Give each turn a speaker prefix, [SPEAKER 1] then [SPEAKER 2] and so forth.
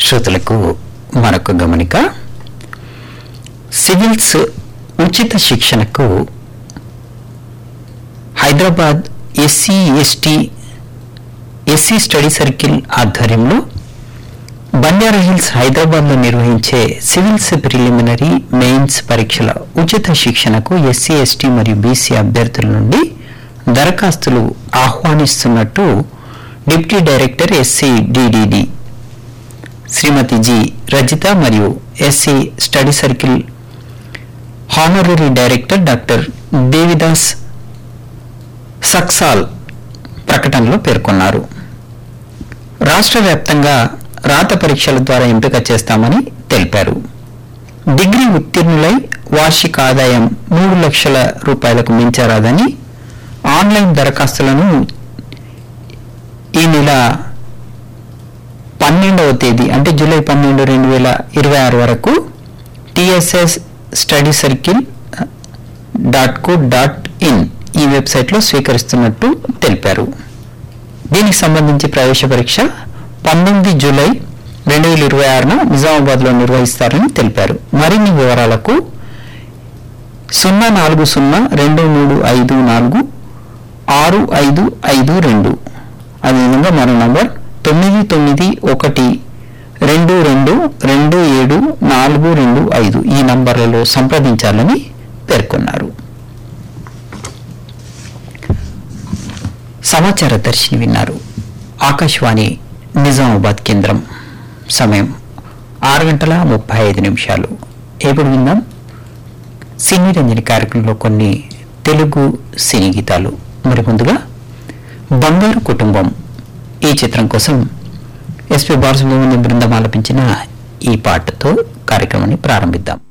[SPEAKER 1] శ్రోతలకు మరొక గమనిక సివిల్స్ ఉచిత శిక్షణకు Hyderabad SC ST SC study circle ఆధ్వర్యంలో బంజారా హిల్స్ హైదరాబాద్లో నిర్వహించే సివిల్స్ ప్రిలిమినరీ మెయిన్స్ పరీక్షల ఉచిత శిక్షణకు ఎస్సీ ఎస్టీ మరియు బీసీ అభ్యర్థుల నుండి దరఖాస్తులు ఆహ్వానిస్తున్నట్టు deputy director SC DDD Shrimati G Rajitha మరియు SC study circle honorary director doctor Devidas Saksal ప్రకటనలో పేర్కొన్నారు రాష్ట్ర వ్యాప్తంగా రాత పరీక్షల ద్వారా ఎంపిక చేస్తామని తెలిపారు డిగ్రీ ఉత్తీర్ణులై వార్షిక ఆదాయం మూడు లక్షల రూపాయలకు మించరాదని ఆన్లైన్ దరఖాస్తులను ఈ నెల పన్నెండవ తేదీ అంటే జూలై పన్నెండు రెండు వేల ఇరవై ఆరు వరకు TSS study circle dot co dot in ఈ వెబ్సైట్లో స్వీకరిస్తున్నట్టు తెలిపారు దీనికి సంబంధించి ప్రవేశ పరీక్ష పంతొమ్మిది జూలై రెండు వేల ఇరవై ఆరున నిజామాబాద్లో నిర్వహిస్తారని తెలిపారు మరిన్ని వివరాలకు సున్నా నాలుగు సున్నా రెండు మూడు ఐదు నాలుగు ఆరు ఐదు ఐదు రెండు అదేవిధంగా మరో నంబర్ తొమ్మిది తొమ్మిది ఒకటి రెండు రెండు రెండు ఏడు నాలుగు రెండు ఐదు ఈ నంబర్లలో సంప్రదించాలని పేర్కొన్నారు సమాచార దర్శిని విన్నారు ఆకాశవాణి నిజామాబాద్ కేంద్రం సమయం ఆరు గంటల ముప్పై ఐదు నిమిషాలు ఇప్పుడు విందాం సినీ రంజని కార్యక్రమంలో కొన్ని తెలుగు సినీ గీతాలు మరి ముందుగా బంగారు కుటుంబం ఈ చిత్రం కోసం ఎస్పి బాలసుబ్రహ్మణ్యం బృందం ఆలపించిన ఈ పాటతో కార్యక్రమాన్ని ప్రారంభిద్దాం